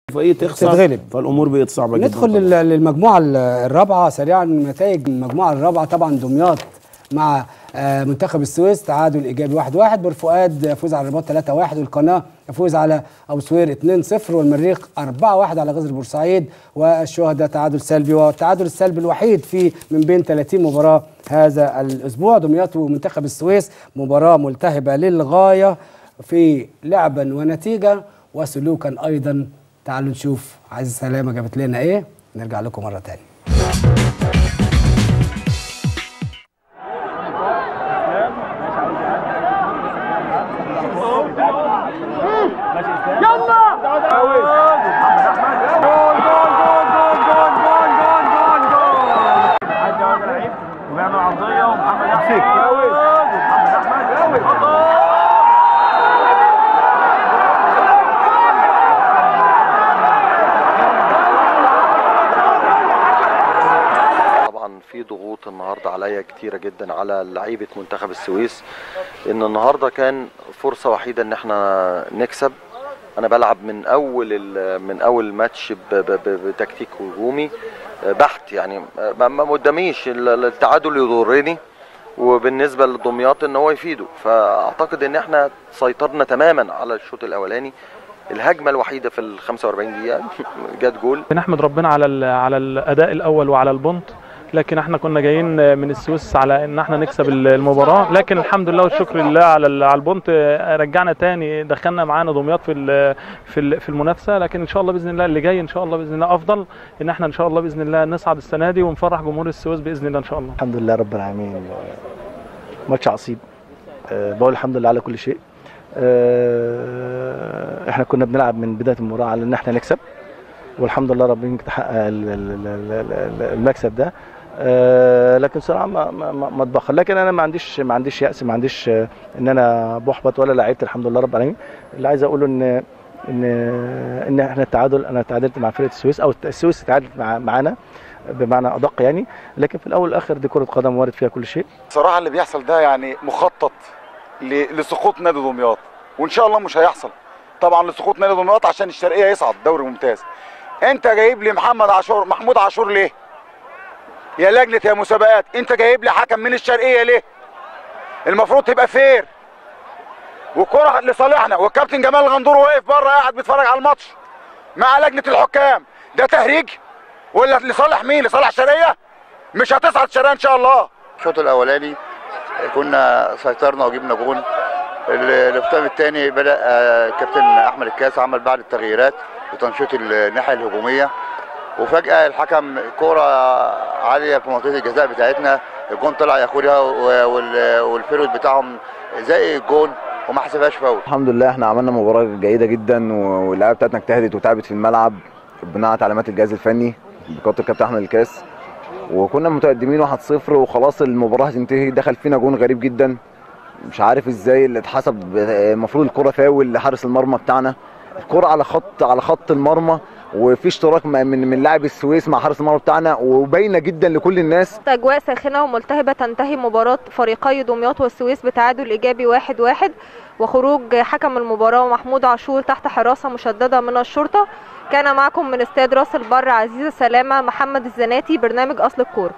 فايه تخسر تتغلب. فالامور بقت صعبه جدا ندخل لل- للمجموعه ال- الرابعه سريعا نتائج المجموعه الرابعه طبعا دمياط مع آه، منتخب السويس تعادل ايجابي 1-1 واحد بورفؤاد يفوز على الرباط 3-1 والقناه يفوز على ابو سوير 2-0 والمريخ 4-1 على غزل بورسعيد والشهداء تعادل سلبي والتعادل السلبي الوحيد في من بين 30 مباراه هذا الاسبوع دمياط ومنتخب السويس مباراه ملتهبه للغايه في لعبا ونتيجه وسلوكا ايضا تعالوا نشوف عايز سلامه جابت لنا ايه نرجع لكم مره تانية وبيعمل عرضيه ومحمد احمد محمد احمد طبعا في ضغوط النهارده عليا كتيره جدا على لعيبه منتخب السويس ان النهارده كان فرصه وحيده ان احنا نكسب انا بلعب من اول ال- من اول ماتش ب- ب- ب- بتكتيك هجومي بحت يعني ما ما قداميش ال- التعادل يضرني وبالنسبه لدمياط ان هو يفيده فاعتقد ان احنا سيطرنا تماما على الشوط الاولاني الهجمه الوحيده في ال 45 دقيقه جت جول بنحمد ربنا على ال- على الاداء الاول وعلى البونت لكن احنا كنا جايين من السويس على ان احنا نكسب المباراه لكن الحمد لله والشكر لله على ال- على البونت رجعنا تاني دخلنا معانا دمياط في ال- في ال- في المنافسه لكن ان شاء الله باذن الله اللي جاي ان شاء الله باذن الله افضل ان احنا ان شاء الله باذن الله نصعد السنه دي ونفرح جمهور السويس باذن الله ان شاء الله الحمد لله رب العالمين ماتش عصيب أه بقول الحمد لله على كل شيء أه احنا كنا بنلعب من بدايه المباراه على ان احنا نكسب والحمد لله ربنا تحقق ال- ال- ال- ال- المكسب ده أه لكن بصراحه ما ما ما ما اتبخر لكن انا ما عنديش ما عنديش يأس ما عنديش آه، ان انا بحبط ولا لعيبه الحمد لله رب العالمين اللي عايز اقوله ان ان ان احنا التعادل انا تعادلت مع فرقه السويس او السويس تعادلت مع معانا بمعنى ادق يعني لكن في الاول والاخر دي كره قدم وارد فيها كل شيء صراحة اللي بيحصل ده يعني مخطط ل- لسقوط نادي دمياط وان شاء الله مش هيحصل طبعا لسقوط نادي دمياط عشان الشرقية يصعد دوري ممتاز انت جايب لي محمد عاشور محمود عاشور ليه يا لجنة يا مسابقات انت جايب لي حكم من الشرقية ليه المفروض تبقى فير والكرة لصالحنا والكابتن جمال الغندور واقف بره قاعد بيتفرج على الماتش مع لجنة الحكام ده تهريج ولا لصالح مين لصالح الشرقية مش هتصعد الشرقية ان شاء الله الشوط الاولاني كنا سيطرنا وجبنا جون ال- الختام الثاني بدا آه، كابتن احمد الكاس عمل بعض التغييرات وتنشيط الناحيه الهجوميه وفجاه الحكم كوره عاليه في منطقه الجزاء بتاعتنا الجون طلع ياخدها و- وال- والفيرود بتاعهم زي الجون وما حسبهاش فاول الحمد لله احنا عملنا مباراة جيدة جدا و- واللعيبة بتاعتنا اجتهدت وتعبت في الملعب بناء على تعليمات الجهاز الفني بقيادة الكابتن احمد الكاس وكنا متقدمين 1-0 وخلاص المباراة هتنتهي دخل فينا جون غريب جدا مش عارف ازاي اللي اتحسب المفروض الكرة فاول لحارس المرمى بتاعنا الكرة على خط على خط المرمى وفي اشتراك م- من من لاعب السويس مع حارس المرمى بتاعنا وباينه جدا لكل الناس أجواء ساخنة وملتهبة تنتهي مباراة فريقي دمياط والسويس بتعادل إيجابي واحد واحد وخروج حكم المباراة محمود عاشور تحت حراسة مشددة من الشرطة كان معكم من استاد راس البر عزيزة سلامة محمد الزناتي برنامج أصل الكورة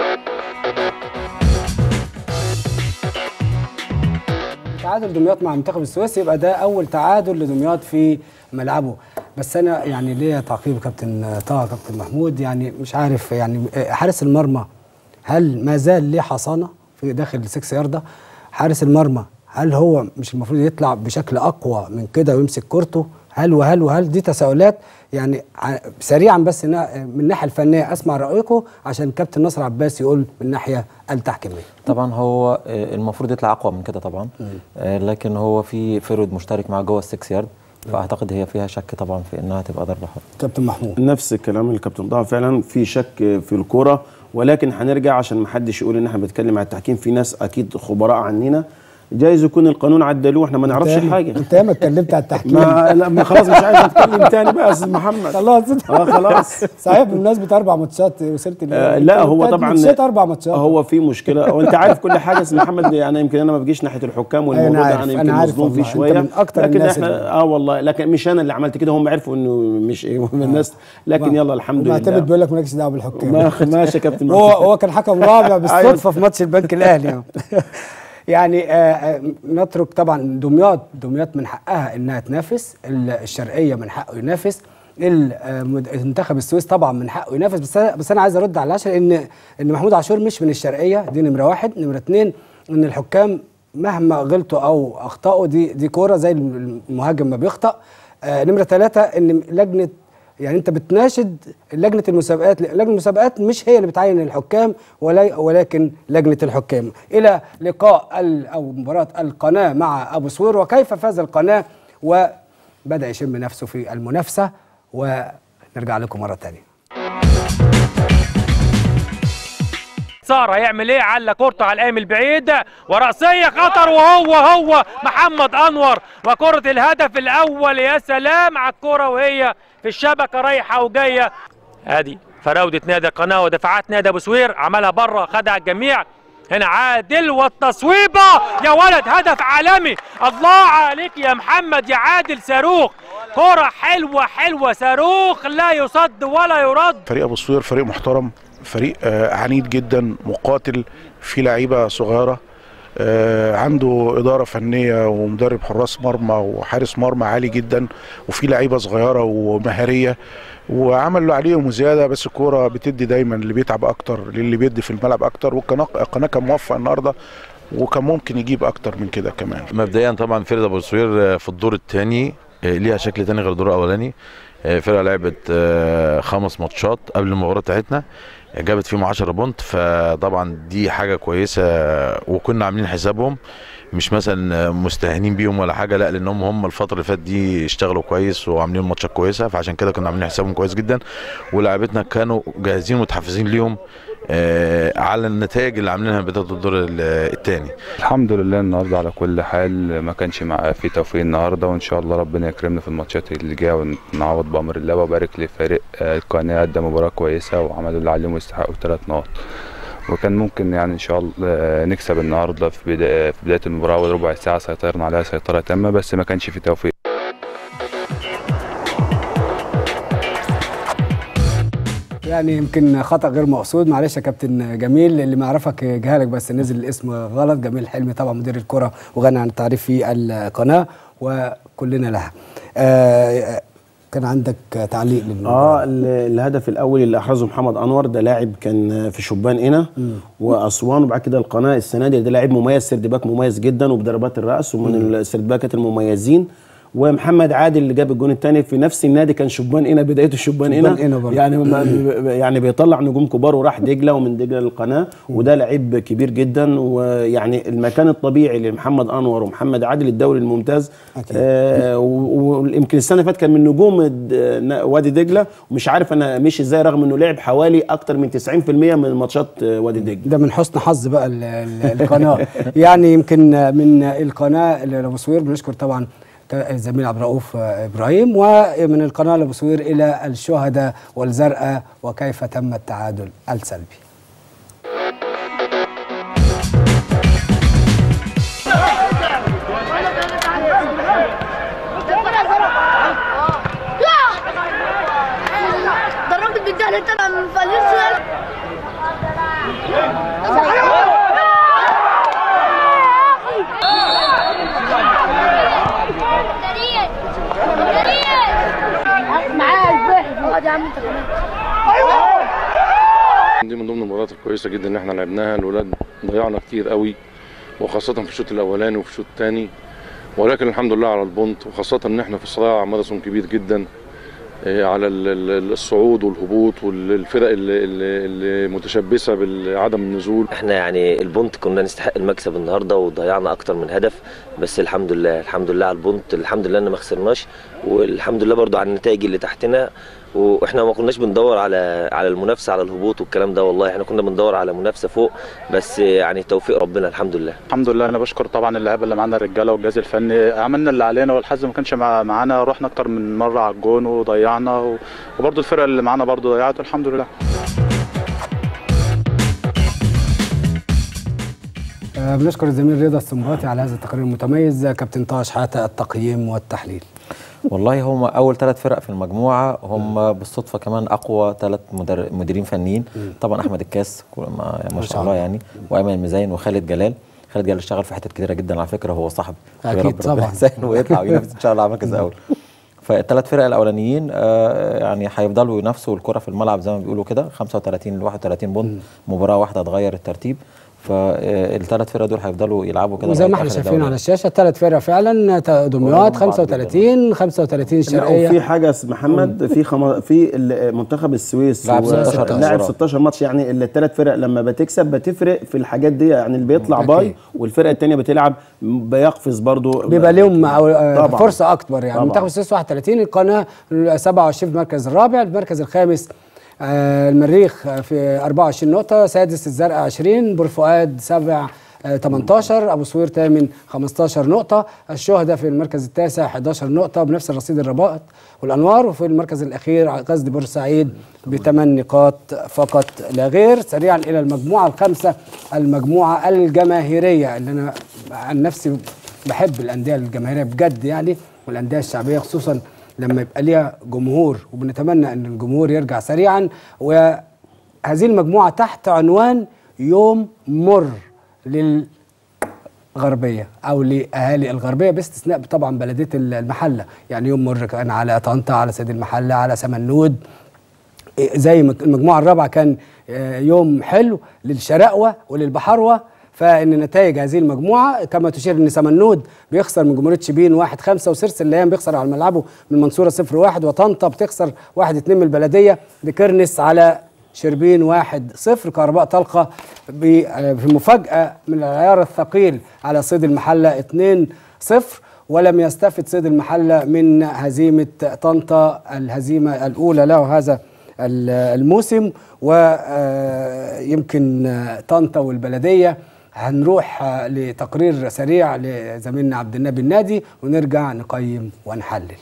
تعادل دمياط مع منتخب السويس يبقى ده اول تعادل لدمياط في ملعبه بس انا يعني ليا تعقيب كابتن طه كابتن محمود يعني مش عارف يعني حارس المرمى هل ما زال ليه حصانه في داخل السكس ياردة حارس المرمى هل هو مش المفروض يطلع بشكل اقوى من كده ويمسك كورته هل وهل وهل دي تساؤلات يعني ع- سريعا بس نا- من الناحيه الفنيه اسمع رايكم عشان كابتن نصر عباس يقول من الناحيه التحكيميه طبعا هو آه، المفروض يطلع اقوى من كده طبعا آه، لكن هو في فرود مشترك معاه جوه السكس يارد فاعتقد هي فيها شك طبعا في انها تبقى ضربه حره كابتن محمود نفس الكلام اللي الكابتن ضاع فعلا في شك في الكوره ولكن هنرجع عشان ما حدش يقول ان احنا بنتكلم عن التحكيم في ناس اكيد خبراء عننا جايز يكون القانون عدلوه احنا ما نعرفش انت- حاجه انت ياما اتكلمت على التحكيم ما لا ما خلاص مش عايز اتكلم تاني بقى يا استاذ محمد خلاص اه خلاص صحيح بمناسبه اربع ماتشات وصلت ل- آه لا هو تلات طبعا ماتشات اربع ماتشات هو في مشكله وانت عارف كل حاجه يا استاذ محمد يعني يمكن انا ما بجيش ناحيه الحكام والموضوع أنا ده عارف، انا أنا يمكن عارف مظلوم فيه والله، أنت شويه من أكتر لكن الناس اللي- احنا اه والله لكن مش انا اللي عملت كده هم عرفوا انه مش ايه من الناس لكن يلا الحمد معتمد لله بيقول لك مالكش دعوه بالحكام ما- ماشي يا كابتن هو محمد. هو كان حكم رابع بالصدفه في ماتش البنك الاهلي يعني آه، آه، نترك طبعا دمياط دمياط من حقها انها تنافس ال- الشرقيه من حقه ينافس ال- آه، مد- منتخب السويس طبعا من حقه ينافس بس انا بس انا عايز ارد على العشر ان ان محمود عاشور مش من الشرقيه دي نمره واحد نمره اتنين ان الحكام مهما غلطوا او اخطاوا دي دي كوره زي المهاجم ما بيخطأ آه، نمره ثلاثه ان لجنه يعني انت بتناشد لجنه المسابقات لجنه المسابقات مش هي اللي بتعين الحكام ولا ولكن لجنه الحكام الى لقاء ال- او مباراه القناه مع ابو سوير وكيف فاز القناه وبدا يشم نفسه في المنافسه ونرجع لكم مره ثانيه صار هيعمل ايه على كورته على القايم البعيد ورأسية خطر وهو هو محمد انور وكرة الهدف الاول يا سلام على الكرة وهي في الشبكة رايحة وجاية ادي فراودة نادي القناة ودفاعات نادي ابو سوير عملها بره خدها الجميع هنا عادل والتصويبة يا ولد هدف عالمي الله عليك يا محمد يا عادل صاروخ كرة حلوة حلوة صاروخ لا يصد ولا يرد فريق ابو سوير فريق محترم فريق آه، عنيد جدا مقاتل فيه لعيبه صغيره آه، عنده اداره فنيه ومدرب حراس مرمى وحارس مرمى عالي جدا وفي لعيبه صغيره ومهاريه وعملوا عليهم وزياده بس الكوره بتدي دايما اللي بيتعب اكتر للي بيدي في الملعب اكتر والقناه القناه كان موفق النهارده وكان ممكن يجيب اكتر من كده كمان مبدئيا طبعا فرقه ابو سوير في الدور الثاني ليها شكل تاني غير الدور الاولاني آه، فرقه لعبت آه، خمس ماتشات قبل المباراه بتاعتنا جابت فيهم 10 بونت فطبعا دي حاجه كويسه وكنا عاملين حسابهم مش مثلا مستهينين بيهم ولا حاجه لا لانهم هم الفتره اللي فاتت دي اشتغلوا كويس وعاملين ماتشات كويسه فعشان كده كنا عاملين حسابهم كويس جدا ولاعيبتنا كانوا جاهزين ومتحفزين ليهم آه، على النتائج اللي عاملينها بدايه الدور الثاني الحمد لله النهارده على كل حال ما كانش مع في توفيق النهارده وان شاء الله ربنا يكرمنا في الماتشات اللي جايه ونعوض بامر الله وبارك لفريق آه، القناه قدم مباراه كويسه وعملوا اللي عليهم ويستحقوا ثلاث نقط وكان ممكن يعني ان شاء الله آه، نكسب النهارده في بدايه في بدايه المباراه اول ربع ساعه سيطرنا عليها سيطره تامه بس ما كانش في توفيق يعني يمكن خطا غير مقصود معلش يا كابتن جميل اللي ما يعرفك جهالك بس نزل الاسم غلط جميل حلمي طبعا مدير الكره وغني عن التعريف في القناه وكلنا لها آه كان عندك تعليق اه ال- الهدف الاول اللي احرزه محمد انور ده لاعب كان في شبان هنا واسوان وبعد كده القناه السنه دي ده لاعب مميز سيرد باك مميز جدا وبضربات الراس ومن السيرد باكات المميزين ومحمد عادل اللي جاب الجون الثاني في نفس النادي كان شبان هنا بدايته شبان شبان هنا هنا برضه. يعني ما يعني بيطلع نجوم كبار وراح دجله ومن دجله للقناه وده لعيب كبير جدا ويعني المكان الطبيعي لمحمد انور ومحمد عادل الدوري الممتاز آه و- ويمكن السنه اللي فاتت كان من نجوم الد- وادي دجله ومش عارف انا مشي ازاي رغم انه لعب حوالي اكتر من 90% من ماتشات آه، وادي دجله ده من حسن حظ بقى ال- ال- القناه يعني يمكن من القناه لابو سوير بنشكر طبعا الزميل عبد الرؤوف ابراهيم ومن القناه لابو سوير الى الشهداء والزرقاء وكيف تم التعادل السلبي ده الراجل بيديها انت من فالنسيا معايا البحث اقعد يا عم انت كمان دي من ضمن المباريات الكويسه جدا ان احنا لعبناها الولاد ضيعنا كتير قوي وخاصه في الشوط الاولاني وفي الشوط الثاني ولكن الحمد لله على البونت وخاصه ان احنا في صراع ماراثون كبير جدا آه، على ال- ال- الصعود والهبوط والفرق اللي, اللي اللي متشبثه بعدم النزول احنا يعني البونت كنا نستحق المكسب النهارده وضيعنا اكتر من هدف بس الحمد لله الحمد لله على البونت الحمد لله ان ما خسرناش والحمد لله برضو على النتائج اللي تحتنا واحنا ما كناش بندور على على المنافسه على الهبوط والكلام ده والله احنا كنا بندور على منافسه فوق بس يعني توفيق ربنا الحمد لله الحمد لله انا بشكر طبعا اللعيبه اللي معانا الرجاله والجهاز الفني عملنا اللي علينا والحظ ما كانش مع- معانا رحنا اكتر من مره على الجون وضيعنا و- وبرضو الفرقه اللي معانا برضو ضيعت والحمد لله آه، بنشكر الزميل رضا السنباطي على هذا التقرير المتميز كابتن طه شحاته التقييم والتحليل والله هم اول ثلاث فرق في المجموعه هم بالصدفه كمان اقوى ثلاث مدر... مديرين فنيين طبعا احمد الكاس كل ما, ما شاء الله يعني وايمن المزين وخالد جلال خالد جلال اشتغل في حتت كتيره جدا على فكره هو صاحب أكيد يا رب ربنا طبعاً. يسهل ويطلع وينافس ان شاء الله على مركز اول فالثلاث فرق الاولانيين آه، يعني هيفضلوا ينافسوا الكره في الملعب زي ما بيقولوا كده 35 ل 31 بونت مباراه واحده هتغير الترتيب فالثلاث فرق دول هيفضلوا يلعبوا كده وزي ما لغاية احنا آخر شايفين الدوري. على الشاشه ثلاث فرق فعلا تا- دمياط 35 35 لا الشرقيه وفي حاجه اسم محمد في خم... في ال- منتخب السويس لعب و- 16 لعب مباراة. 16 ماتش يعني الثلاث فرق لما بتكسب بتفرق في الحاجات دي يعني اللي بيطلع أكيد. باي والفرقه الثانيه بتلعب بيقفز برضو بيبقى لهم أو- آه، طبعاً. فرصه اكبر يعني طبعاً. منتخب السويس 31 القناه 27 في المركز الرابع المركز الخامس آه، المريخ آه، في 24 نقطه سادس الزرقاء 20 بور فؤاد 7 آه، 18 ابو سوير ثامن 15 نقطه الشهداء في المركز التاسع 11 نقطه بنفس الرصيد الرباط والانوار وفي المركز الاخير غزل بورسعيد بثمان نقاط فقط لا غير سريعا الى المجموعه الخامسه المجموعه الجماهيريه اللي انا عن نفسي بحب الانديه الجماهيريه بجد يعني والانديه الشعبيه خصوصا لما يبقى ليها جمهور وبنتمنى ان الجمهور يرجع سريعا وهذه المجموعه تحت عنوان يوم مر للغربيه او لاهالي الغربيه باستثناء طبعا بلديه المحله يعني يوم مر كان على طنطا على سيد المحله على سمنود زي ما المجموعه الرابعه كان آه، يوم حلو للشراقوه وللبحروه فان نتائج هذه المجموعه كما تشير ان سمنود بيخسر من جمهوريه شبين 1 5 وسيرس الليام بيخسر على ملعبه من المنصوره 0 1 وطنطا بتخسر 1 2 من البلديه بكرنس على شربين 1 0 كهرباء طلقه ب- آه، في مفاجاه من العيار الثقيل على صيد المحله 2 0 ولم يستفد صيد المحله من هزيمه طنطا الهزيمه الاولى له هذا ال- الموسم ويمكن طنطا والبلديه هنروح آه، لتقرير سريع لزميلنا عبد النبي النادي ونرجع نقيم ونحلل